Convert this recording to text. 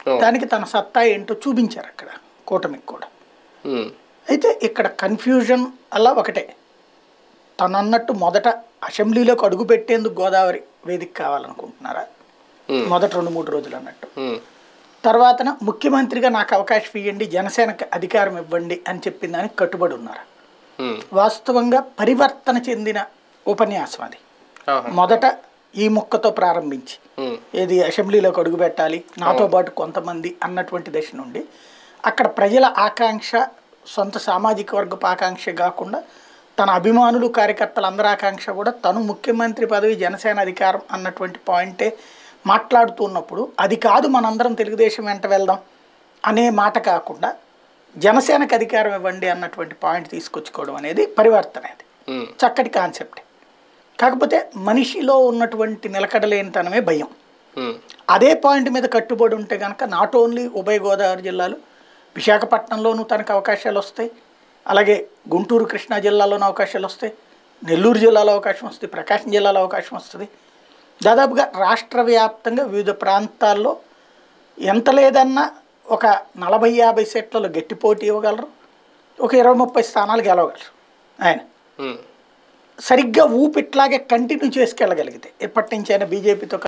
దానికి తన సత్తా ఏంటో చూపించారు అక్కడ కూటమికి కూడా ఉమ్, అయితే ఇక్కడ కన్ఫ్యూజన్ అలా ఒకటే తను అన్నట్టు మొదట అసెంబ్లీలోకి అడుగు పెట్టేందుకు గోదావరి వేదిక కావాలనుకుంటున్నారా Hmm. మొదట రెండు మూడు రోజులు అన్నట్టు ఉమ్, తర్వాతన ముఖ్యమంత్రిగా నాకు అవకాశం ఇవ్వండి జనసేనకి అధికారం ఇవ్వండి అని చెప్పిన దానికి కట్టుబడి ఉన్నారు ఉమ్, వాస్తవంగా పరివర్తన చెందిన ఉపన్యాసం అది ఆహా, మొదట ఈ ముక్కతో ప్రారంభించి ఉమ్, ఏది అసెంబ్లీలోకి అడుగు పెట్టాలి నాతో పాటు కొంతమంది అన్నటువంటి దశ నుండి అక్కడ ప్రజల ఆకాంక్ష సొంత సామాజిక వర్గపు ఆకాంక్ష కాకుండా తన అభిమానులు కార్యకర్తల అందరి ఆకాంక్ష కూడా తను ముఖ్యమంత్రి పదవి జనసేన అధికారం అన్నటువంటి పాయింటే మాట్లాడుతున్నప్పుడు అది కాదు మనందరం తెలుగుదేశం వెంట వెళ్దాం అనే మాట కాకుండా జనసేనకు అధికారం ఇవ్వండి అన్నటువంటి పాయింట్ తీసుకొచ్చుకోవడం అనేది పరివర్తన అది ఉమ్, చక్కటి కాన్సెప్ట్ కాకపోతే మనిషిలో ఉన్నటువంటి నిలకడలేనితనమే భయం ఉమ్, అదే పాయింట్ మీద కట్టుబడి ఉంటే కనుక నాట్ ఓన్లీ ఉభయ గోదావరి జిల్లాలు విశాఖపట్నంలోనూ తనకు అవకాశాలు వస్తాయి అలాగే గుంటూరు కృష్ణా జిల్లాలోనూ అవకాశాలు వస్తాయి నెల్లూరు జిల్లాలో అవకాశం వస్తుంది ప్రకాశం జిల్లాలో అవకాశం వస్తుంది దాదాపుగా రాష్ట్ర వ్యాప్తంగా వివిధ ప్రాంతాల్లో ఎంత లేదన్నా ఒక నలభై యాభై సెట్లలో గట్టి పోటీ ఇవ్వగలరు ఒక ఇరవై ముప్పై స్థానాలు గెలవగలరు ఆయన ఉమ్. సరిగ్గా ఊపిట్లాగే కంటిన్యూ చేసుకెళ్ళగలిగితే ఎప్పటి నుంచైనా బీజేపీతో